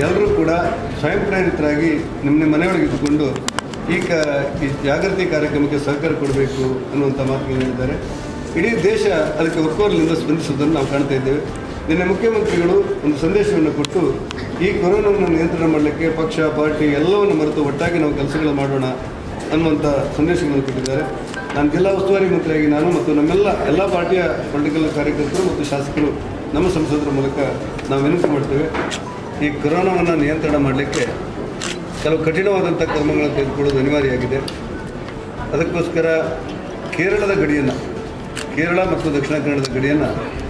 ಎಲ್ಲರೂ ಕೂಡ ಸ್ವಯಂ ಪ್ರೇರಿತರಾಗಿ ನಿಮ್ಮ ನಿಮ್ಮ ಮನೆಯೊಳಗೆ ಇದ್ದುಕೊಂಡು ಈ ಕ ಈ ಜಾಗೃತಿ ಕಾರ್ಯಕ್ರಮಕ್ಕೆ ಸಹಕಾರ ಕೊಡಬೇಕು ಅನ್ನುವಂಥ ಮಾತುಗಳನ್ನು ಹೇಳಿದ್ದಾರೆ ಇಡೀ ದೇಶ ಅದಕ್ಕೆ ಒಕ್ಕೋಲಿನಿಂದ ಸ್ಪಂದಿಸುವುದನ್ನು ನಾವು ಕಾಣ್ತಾ ಇದ್ದೇವೆ ನಿನ್ನೆ ಮುಖ್ಯಮಂತ್ರಿಗಳು ಒಂದು ಸಂದೇಶವನ್ನು ಕೊಟ್ಟು ಈ ಕೊರೋನಾವನ್ನು ನಿಯಂತ್ರಣ ಮಾಡಲಿಕ್ಕೆ ಪಕ್ಷ ಪಾರ್ಟಿ ಎಲ್ಲವನ್ನು ಮರೆತು ಒಟ್ಟಾಗಿ ನಾವು ಕೆಲಸಗಳು ಮಾಡೋಣ ಅನ್ನುವಂಥ ಸಂದೇಶಗಳನ್ನು ಕೊಟ್ಟಿದ್ದಾರೆ ನಾನು ಜಿಲ್ಲಾ ಉಸ್ತುವಾರಿ ಮಂತ್ರಿಯಾಗಿ ನಾನು ಮತ್ತು ನಮ್ಮೆಲ್ಲ ಎಲ್ಲ ಪಾರ್ಟಿಯ ಪೊಲಿಟಿಕಲ್ ಕಾರ್ಯಕರ್ತರು ಮತ್ತು ಶಾಸಕರು ನಮ್ಮ ಸಂಸದರ ಮೂಲಕ ನಾವು ವಿನಂತಿ ಮಾಡ್ತೇವೆ ಈ ಕೊರೋನಾವನ್ನು ನಿಯಂತ್ರಣ ಮಾಡಲಿಕ್ಕೆ ಕೆಲವು ಕಠಿಣವಾದಂಥ ಕ್ರಮಗಳನ್ನು ತೆಗೆದುಕೊಳ್ಳೋದು ಅನಿವಾರ್ಯವಾಗಿದೆ ಅದಕ್ಕೋಸ್ಕರ ಕೇರಳದ ಗಡಿಯನ್ನು ಕೇರಳ ಮತ್ತು ದಕ್ಷಿಣ ಕನ್ನಡದ ಗಡಿಯನ್ನು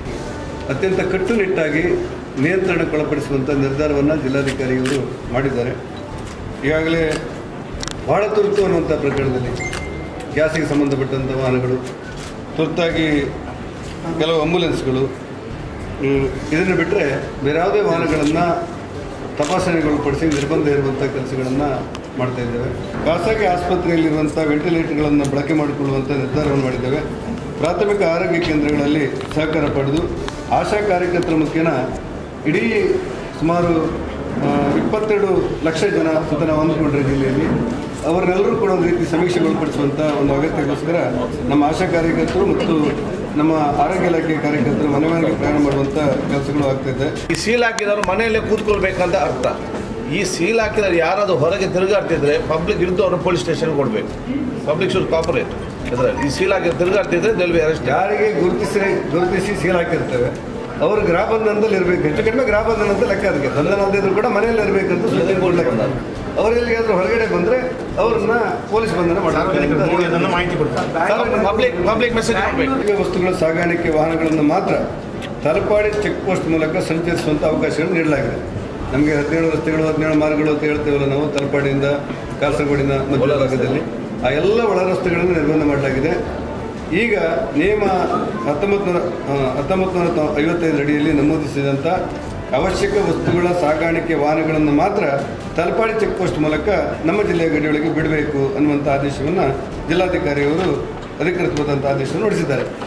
ಅತ್ಯಂತ ಕಟ್ಟುನಿಟ್ಟಾಗಿ ನಿಯಂತ್ರಣಕ್ಕೊಳಪಡಿಸುವಂಥ ನಿರ್ಧಾರವನ್ನು ಜಿಲ್ಲಾಧಿಕಾರಿಗಳು ಮಾಡಿದ್ದಾರೆ ಈಗಾಗಲೇ ಬಹಳ ತುರ್ತು ಅನ್ನುವಂಥ ಪ್ರಕರಣದಲ್ಲಿ ಗ್ಯಾಸಿಗೆ ಸಂಬಂಧಪಟ್ಟಂಥ ವಾಹನಗಳು ತುರ್ತಾಗಿ ಕೆಲವು ಆಂಬುಲೆನ್ಸ್ಗಳು ಹ್ಮ್, ಇದನ್ನು ಬಿಟ್ಟರೆ ಬೇರೆ ಯಾವುದೇ ವಾಹನಗಳನ್ನು ತಪಾಸಣೆಗೊಳಪಡಿಸಿ ನಿರ್ಬಂಧ ಇರುವಂಥ ಕೆಲಸಗಳನ್ನು ಮಾಡ್ತಾ ಇದ್ದೇವೆ ಖಾಸಗಿ ಆಸ್ಪತ್ರೆಯಲ್ಲಿರುವಂಥ ವೆಂಟಿಲೇಟರ್ಗಳನ್ನು ಬಳಕೆ ಮಾಡಿಕೊಳ್ಳುವಂಥ ನಿರ್ಧಾರವನ್ನು ಮಾಡಿದ್ದೇವೆ ಪ್ರಾಥಮಿಕ ಆರೋಗ್ಯ ಕೇಂದ್ರಗಳಲ್ಲಿ ಸಹಕಾರ ಪಡೆದು ಆಶಾ ಕಾರ್ಯಕರ್ತರ ಮುಖೇನ ಇಡೀ ಸುಮಾರು ಆ, ಇಪ್ಪತ್ತೆರಡು ಲಕ್ಷ ಜನ ಅಂತ ನಾವು ಅಂದ್ಕೊಂಡ್ರೆ ಜಿಲ್ಲೆಯಲ್ಲಿ ಅವರನ್ನೆಲ್ಲರೂ ಕೂಡ ಒಂದು ರೀತಿ ಸಮೀಕ್ಷೆಗೊಳಪಡಿಸುವಂಥ ಒಂದು ಅಗತ್ಯಕ್ಕೋಸ್ಕರ ನಮ್ಮ ಆಶಾ ಕಾರ್ಯಕರ್ತರು ಮತ್ತು ನಮ್ಮ ಆರೋಗ್ಯ ಇಲಾಖೆ ಕಾರ್ಯಕರ್ತರು ಮನೆ ಮನೆಗೆ ಪ್ರಯಾಣ ಮಾಡುವಂಥ ಕೆಲಸಗಳು ಆಗ್ತಿದೆ ಈ ಸೀಲ್ ಹಾಕಿದವರು ಮನೆಯಲ್ಲೇ ಕೂತ್ಕೊಳ್ಬೇಕಂತ ಅರ್ಥ ಈ ಸೀಲ್ ಹಾಕಿದವರು ಯಾರಾದರೂ ಹೊರಗೆ ತಿರುಗಾಡ್ತಿದ್ರೆ ಪಬ್ಲಿಕ್ ಇದ್ದು ಅವ್ರನ್ನ ಪೊಲೀಸ್ ಸ್ಟೇಷನ್ ಕೊಡಬೇಕು ಪಬ್ಲಿಕ್ ಶುಡ್ ಕಾಪರೇಟ್ ಇದರಲ್ಲಿ ಈ ಸೀಲ್ ಹಾಕಿ ತಿರುಗಾಡ್ತಿದ್ರೆ ದೆಲ್ ಬಿ ಅರೆಸ್ಟ್ ಯಾರಿಗೆ ಗುರುತಿಸಿ ಗುರುತಿಸಿ ಸೀಲ್ ಹಾಕಿರ್ತೇವೆ ಅವರು ಗೃಹ ಬಂಧನದಲ್ಲಿ ಇರಬೇಕು ಹೆಚ್ಚು ಕಡಿಮೆ ಗೃಹ ಬಂಧನ ಅಂತ ಲೆಕ್ಕ ಅದಕ್ಕೆ ಬಂಧನ ಅಲ್ಲದಿದ್ರು ಕೂಡ ಮನೆಯಲ್ಲಿ ಇರಬೇಕಂತ ಸೂಚನೆ ಕೊಡ್ಲಿಕ್ಕೆ ಅವರೆಲ್ಲಿಗಾದ್ರೂ ಹೊರಗಡೆ ಬಂದರೆ ಅವ್ರನ್ನ ಪೊಲೀಸ್ ಬಂಧನ ಮಾಡಬೇಕು ಮಾಹಿತಿ ಕೊಡ್ತಾರೆ ಪಬ್ಲಿಕ್ ಪಬ್ಲಿಕ್ ಮೆಸೇಜ್ ಮಾಡಬೇಕು ಸಾರಿಗೆ ವಸ್ತುಗಳ ಸಾಗಾಣಿಕೆ ವಾಹನಗಳನ್ನು ಮಾತ್ರ ತಲಪಾಡಿ ಚೆಕ್ ಪೋಸ್ಟ್ ಮೂಲಕ ಸಂಚರಿಸುವಂಥ ಅವಕಾಶಗಳನ್ನು ನೀಡಲಾಗಿದೆ ನಮಗೆ ಹದಿನೇಳು ರಸ್ತೆಗಳು ಹದಿನೇಳು ಮಾರ್ಗಗಳು ಅಂತ ಹೇಳ್ತೇವಲ್ಲ ನಾವು ತಲಪಾಡಿಯಿಂದ ಕಾಸರಗೋಡಿನ ಮಧ್ಯ ಭಾಗದಲ್ಲಿ ಆ ಎಲ್ಲ ಒಳ ರಸ್ತೆಗಳನ್ನು ನಿರ್ಬಂಧ ಮಾಡಲಾಗಿದೆ ಈಗ ನಿಯಮ ಹತ್ತೊಂಬತ್ತು ನೂರ ಹತ್ತೊಂಬತ್ತು ನೂರ ತೊ- ಐವತ್ತೈದು ಅಡಿಯಲ್ಲಿ ನಮೂದಿಸಿದಂಥ ಅವಶ್ಯಕ ವಸ್ತುಗಳ ಸಾಗಾಣಿಕೆ ವಾಹನಗಳನ್ನು ಮಾತ್ರ ತಲಪಾಡಿ ಚೆಕ್ ಪೋಸ್ಟ್ ಮೂಲಕ ನಮ್ಮ ಜಿಲ್ಲೆಯ ಗಡಿಯೊಳಗೆ ಬಿಡಬೇಕು ಅನ್ನುವಂಥ ಆದೇಶವನ್ನು ಜಿಲ್ಲಾಧಿಕಾರಿಯವರು ಅಧಿಕೃತವಾದಂಥ ಆದೇಶವನ್ನು ಹೊರಡಿಸಿದ್ದಾರೆ